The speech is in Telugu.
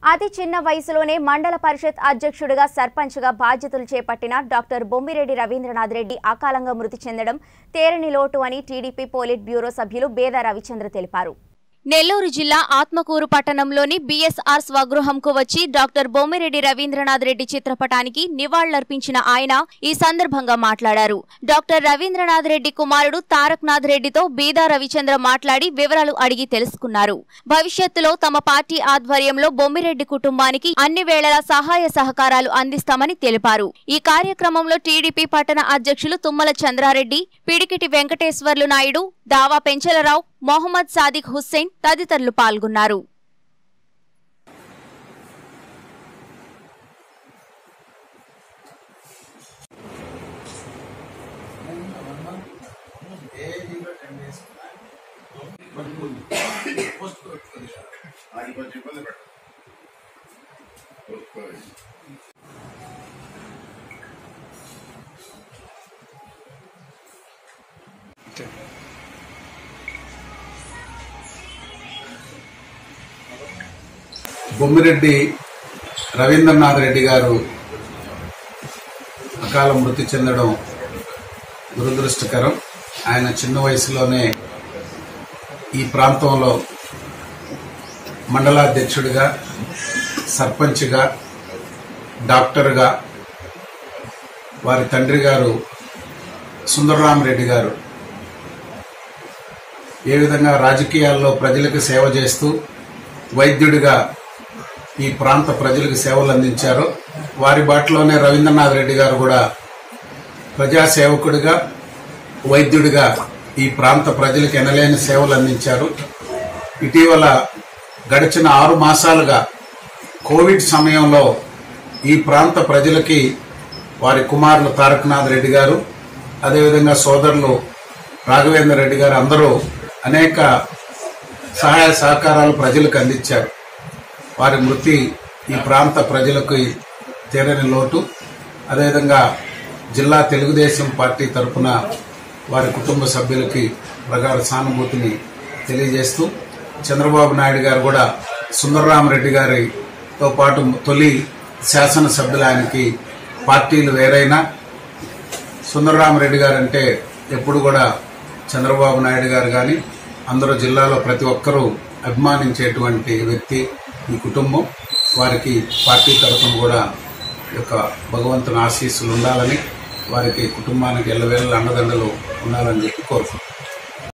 అతి చిన్న వయసులోనే మండల పరిషత్ అధ్యక్షుడిగా సర్పంచ్గా బాధ్యతలు చేపట్టిన డాక్టర్ బొమ్మిరెడ్డి రవీంద్రనాథ్ రెడ్డి అకాలంగా మృతి చెందడం తేరని లోటు అని టీడీపీ పోలిట్ బ్యూరో సభ్యులు బేద రవిచంద్ర తెలిపారు నెల్లూరు జిల్లా ఆత్మకూరు పట్టణంలోని బీఎస్ఆర్ స్వగృహంకు వచ్చి డాక్టర్ బొమ్మిరెడ్డి రవీంద్రనాథ్ రెడ్డి చిత్రపటానికి నివాళులర్పించిన ఆయన ఈ సందర్భంగా మాట్లాడారు డాక్టర్ రవీంద్రనాథ్ రెడ్డి కుమారుడు తారక్నాథ్ రెడ్డితో బీదా రవిచంద్ర మాట్లాడి వివరాలు అడిగి తెలుసుకున్నారు భవిష్యత్తులో తమ పార్టీ ఆధ్వర్యంలో బొమ్మిరెడ్డి కుటుంబానికి అన్ని వేళలా సహాయ సహకారాలు అందిస్తామని తెలిపారు ఈ కార్యక్రమంలో టీడీపీ పట్టణ అధ్యక్షులు తుమ్మల చంద్రారెడ్డి పిడికిటి వెంకటేశ్వర్లు నాయుడు దావా పెంచలరావు మొహమ్మద్ సాదిక్ హుస్సేన్ తదితరులు పాల్గొన్నారు అది కొంచెం ఇబ్బంది పెట్టదు బొమ్మిరెడ్డి రవీంద్రనాథ్ రెడ్డి గారు అకాల మృతి చెందడం దురదృష్టకరం ఆయన చిన్న వయసులోనే ఈ ప్రాంతంలో మండలాధ్యక్షుడిగా సర్పంచ్గా డాక్టర్గా వారి తండ్రి గారు సుందరరామరెడ్డి గారు ఏ విధంగా రాజకీయాల్లో ప్రజలకు సేవ చేస్తూ వైద్యుడిగా ఈ ప్రాంత ప్రజలకు సేవలు అందించారో వారి బాటలోనే రవీంద్రనాథ్ రెడ్డి గారు కూడా ప్రజా సేవకుడిగా వైద్యుడిగా ఈ ప్రాంత ప్రజలకు ఎనలేని సేవలు అందించారు ఇటీవల గడిచిన ఆరు మాసాలుగా కోవిడ్ సమయంలో ఈ ప్రాంత ప్రజలకి వారి కుమారులు తారకనాథ్ రెడ్డి గారు అదేవిధంగా సోదరులు రాఘవేంద్ర రెడ్డి గారు అందరూ అనేక సహాయ సహకారాలు ప్రజలకు అందించారు వారి మృతి ఈ ప్రాంత ప్రజలకు తీరని లోటు అదేవిధంగా జిల్లా తెలుగుదేశం పార్టీ తరఫున వారి కుటుంబ సభ్యులకి ప్రగాఢ సానుభూతిని తెలియజేస్తూ చంద్రబాబు నాయుడు గారు కూడా సుందరరామరెడ్డి గారితో పాటు తొలి శాసనసభ్యులు ఆయనకి పార్టీలు వేరైనా సుందరరామరెడ్డి గారు అంటే ఎప్పుడు కూడా చంద్రబాబు నాయుడు గారు కానీ అందరూ జిల్లాలో ప్రతి ఒక్కరూ అభిమానించేటువంటి వ్యక్తి ఈ కుటుంబం వారికి పార్టీ తరఫున కూడా ఈ యొక్క భగవంతుని ఆశీస్సులు ఉండాలని వారికి కుటుంబానికి ఎల్లవేళ అండదండలు ఉండాలని చెప్పి కోరుకుంటున్నాను